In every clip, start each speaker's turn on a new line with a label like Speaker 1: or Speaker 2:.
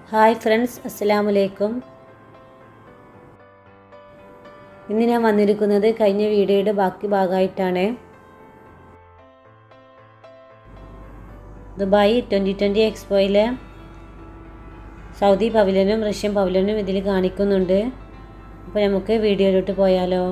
Speaker 1: hi friends അസ്സലാമലൈക്കും ഇന്ന് ഞാൻ വന്നിരിക്കുന്നത് കഴിഞ്ഞ വീഡിയോയുടെ ബാക്കി ഭാഗമായിട്ടാണ് ദുബായ് ട്വൻ്റി ട്വൻ്റി എക്സ്പോയിലെ സൗദി പവലിയനും റഷ്യൻ പവലിയനും ഇതിൽ കാണിക്കുന്നുണ്ട് അപ്പോൾ നമുക്ക് വീഡിയോയിലോട്ട് പോയാലോ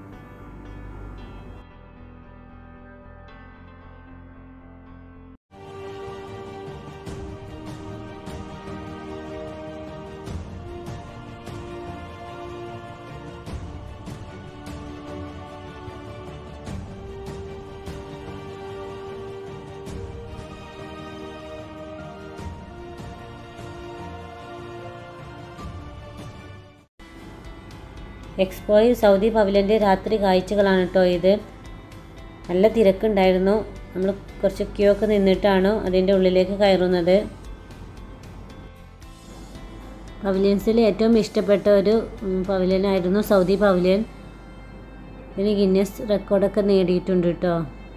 Speaker 1: എക്സ്പോയിൽ സൗദി പവലിയൻ്റെ രാത്രി കാഴ്ചകളാണ് കേട്ടോ ഇത് നല്ല തിരക്കുണ്ടായിരുന്നു നമ്മൾ കുറച്ച് ക്യൂ ഒക്കെ നിന്നിട്ടാണ് അതിൻ്റെ ഉള്ളിലേക്ക് കയറുന്നത് പവലിയൻസിൽ ഏറ്റവും ഇഷ്ടപ്പെട്ട ഒരു പവലിയനായിരുന്നു സൗദി പവലിയൻ ഇതിന് ഗിന്നസ് റെക്കോർഡൊക്കെ നേടിയിട്ടുണ്ട് കേട്ടോ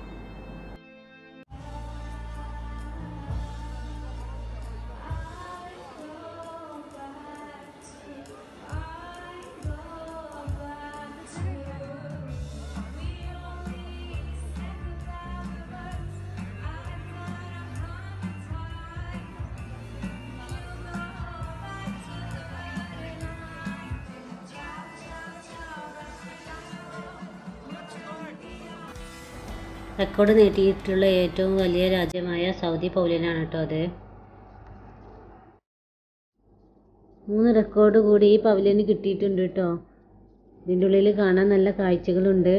Speaker 1: റെക്കോർഡ് നേടിയിട്ടുള്ള ഏറ്റവും വലിയ രാജ്യമായ സൗദി പൗലിയനാണ് കേട്ടോ അത് മൂന്ന് റെക്കോർഡ് കൂടി ഈ പവലിയന് കിട്ടിയിട്ടുണ്ട് കേട്ടോ ഇതിൻ്റെ ഉള്ളിൽ കാണാൻ നല്ല കാഴ്ചകളുണ്ട്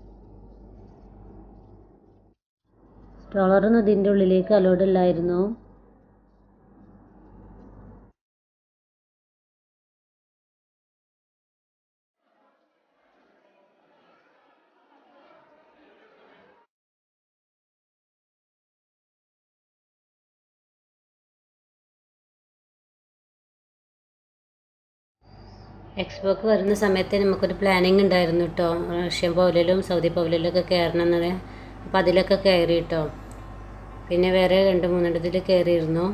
Speaker 1: സ്ട്രോളറൊന്നും ഇതിൻ്റെ ഉള്ളിലേക്ക് അലോഡ് ഇല്ലായിരുന്നു എക്സ്പോക്ക് വരുന്ന സമയത്ത് നമുക്കൊരു പ്ലാനിങ് ഉണ്ടായിരുന്നു കേട്ടോ റഷ്യൻ പൗലിലും സൗദി പൗലിലും ഒക്കെ കയറണം എന്നത് അപ്പോൾ അതിലൊക്കെ കയറി കേട്ടോ പിന്നെ വേറെ രണ്ട് മൂന്നിടത്തിൽ കയറിയിരുന്നു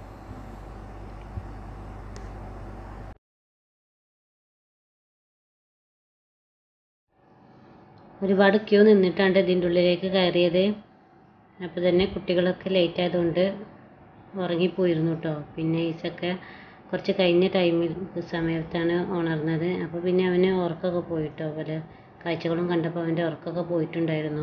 Speaker 1: ഒരുപാട് ക്യൂ നിന്നിട്ടാണ് ഇതിൻ്റെ ഉള്ളിലേക്ക് കയറിയത് അപ്പോൾ തന്നെ കുട്ടികളൊക്കെ ലേറ്റ് ആയതുകൊണ്ട് ഉറങ്ങിപ്പോയിരുന്നു കേട്ടോ പിന്നെ ഈസൊക്കെ കുറച്ച് കഴിഞ്ഞ ടൈമിൽ സമയത്താണ് ഉണർന്നത് അപ്പോൾ പിന്നെ അവന് ഉറക്കമൊക്കെ പോയിട്ടോ പല കാഴ്ചകളും കണ്ടപ്പോൾ അവൻ്റെ ഉറക്കമൊക്കെ പോയിട്ടുണ്ടായിരുന്നു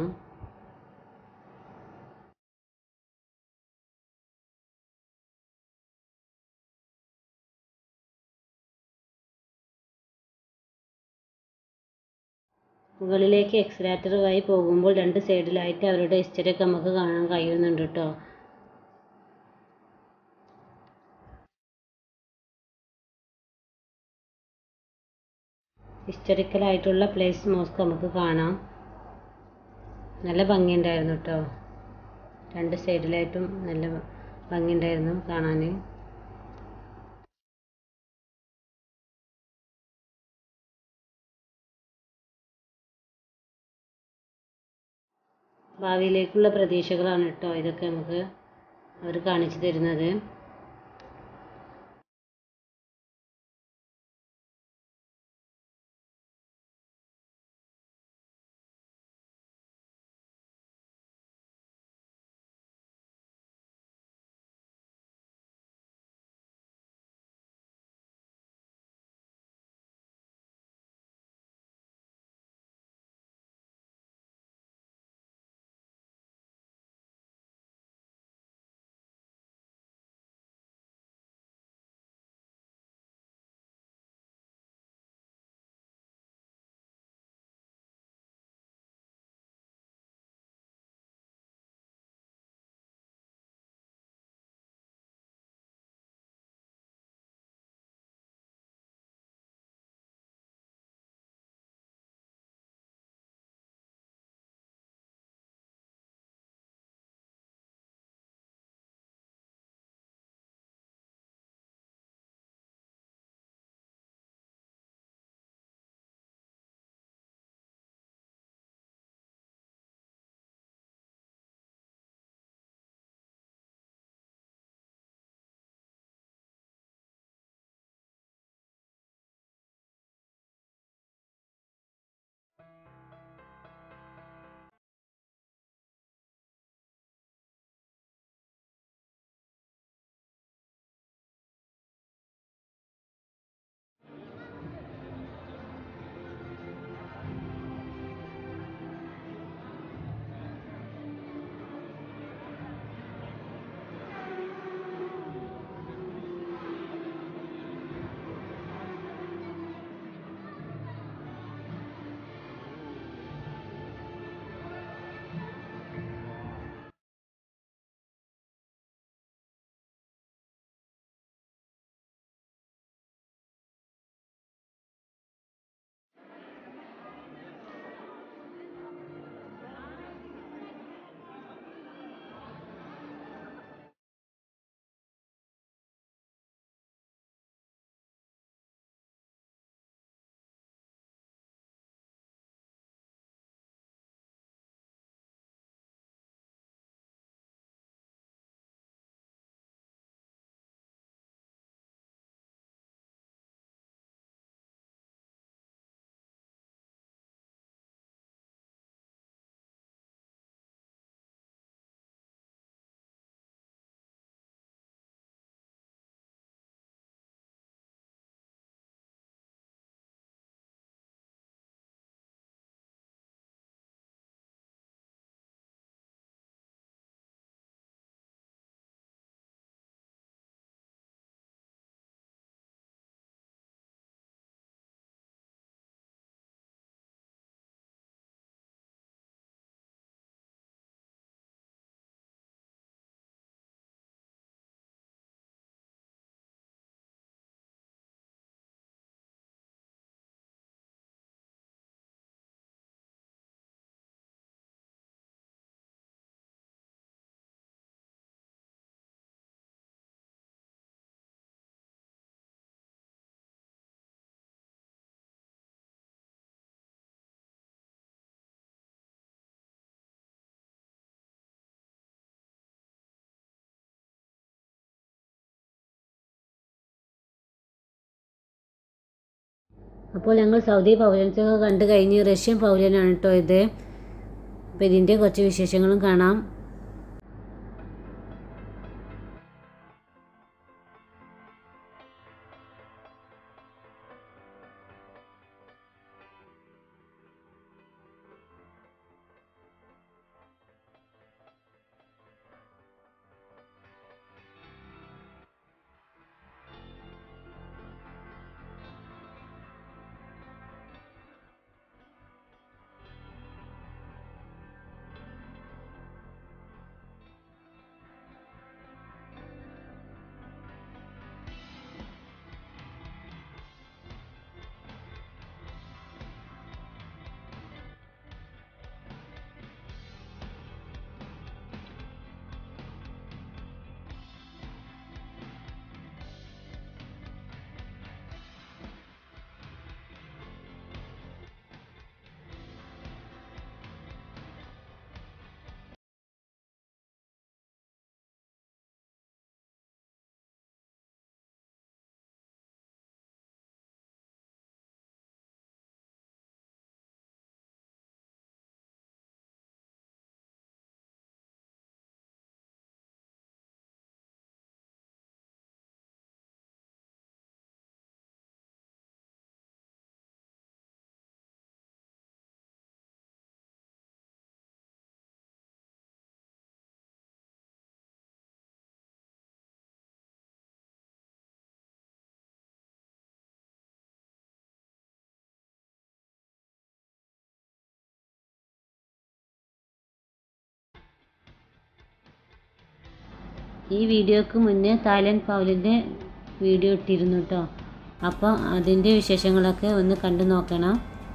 Speaker 1: മുകളിലേക്ക് എക്സലേറ്റർ വഴി പോകുമ്പോൾ രണ്ട് സൈഡിലായിട്ട് അവരുടെ ഹിസ്റ്ററിയൊക്കെ നമുക്ക് കാണാൻ കഴിയുന്നുണ്ട് കേട്ടോ ഹിസ്റ്ററിക്കലായിട്ടുള്ള പ്ലേസ് മോസ്ക് നമുക്ക് കാണാം നല്ല ഭംഗിയുണ്ടായിരുന്നു കേട്ടോ രണ്ട് സൈഡിലായിട്ടും നല്ല ഭംഗിയുണ്ടായിരുന്നു കാണാൻ ഭാവിയിലേക്കുള്ള പ്രതീക്ഷകളാണ് കേട്ടോ ഇതൊക്കെ നമുക്ക് അവർ കാണിച്ചു തരുന്നത് അപ്പോൾ ഞങ്ങൾ സൗദി പവലിയൻസൊക്കെ കണ്ടു കഴിഞ്ഞ് റഷ്യൻ പവലിയനാണ് കേട്ടോ ഇത് അപ്പോൾ ഇതിൻ്റെ കുറച്ച് വിശേഷങ്ങളും കാണാം ഈ വീഡിയോക്ക് മുന്നേ തായ്ലൻഡ് പൗലിൻ്റെ വീഡിയോ ഇട്ടിരുന്നു കേട്ടോ അപ്പോൾ അതിൻ്റെ വിശേഷങ്ങളൊക്കെ ഒന്ന് കണ്ടു നോക്കണം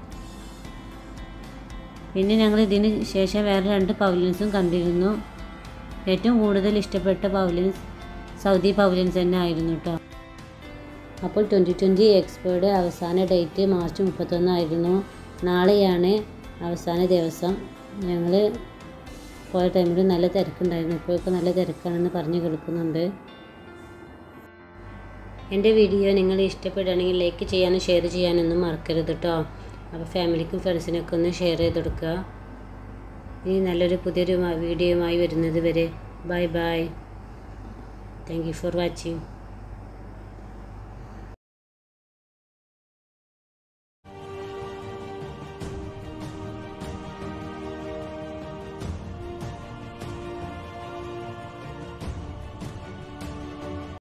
Speaker 1: പിന്നെ ഞങ്ങൾ ഇതിന് ശേഷം വേറെ രണ്ട് പവലിയൻസും കണ്ടിരുന്നു ഏറ്റവും കൂടുതൽ ഇഷ്ടപ്പെട്ട പവലിയൻസ് സൗദി പവലിയൻസ് തന്നെ ആയിരുന്നു കേട്ടോ അപ്പോൾ ട്വൻറ്റി ട്വൻറ്റി എക്സ്പോയുടെ അവസാന ഡേറ്റ് മാർച്ച് മുപ്പത്തൊന്നായിരുന്നു നാളെയാണ് അവസാന ദിവസം ഞങ്ങൾ പോയ ടൈമിൽ നല്ല തിരക്കുണ്ടായിരുന്നു ഇപ്പോഴൊക്കെ നല്ല തിരക്കാണെന്ന് പറഞ്ഞു കേൾക്കുന്നുണ്ട് എൻ്റെ വീഡിയോ നിങ്ങൾ ഇഷ്ടപ്പെടുകയാണെങ്കിൽ ലൈക്ക് ചെയ്യാനും ഷെയർ ചെയ്യാനൊന്നും മറക്കരുത് കേട്ടോ അപ്പോൾ ഫാമിലിക്കും ഫ്രണ്ട്സിനൊക്കെ ഒന്ന് ഷെയർ ചെയ്ത് കൊടുക്കുക ഇനി നല്ലൊരു പുതിയൊരു വീഡിയോയുമായി വരുന്നത് വരെ bye bye thank you for watching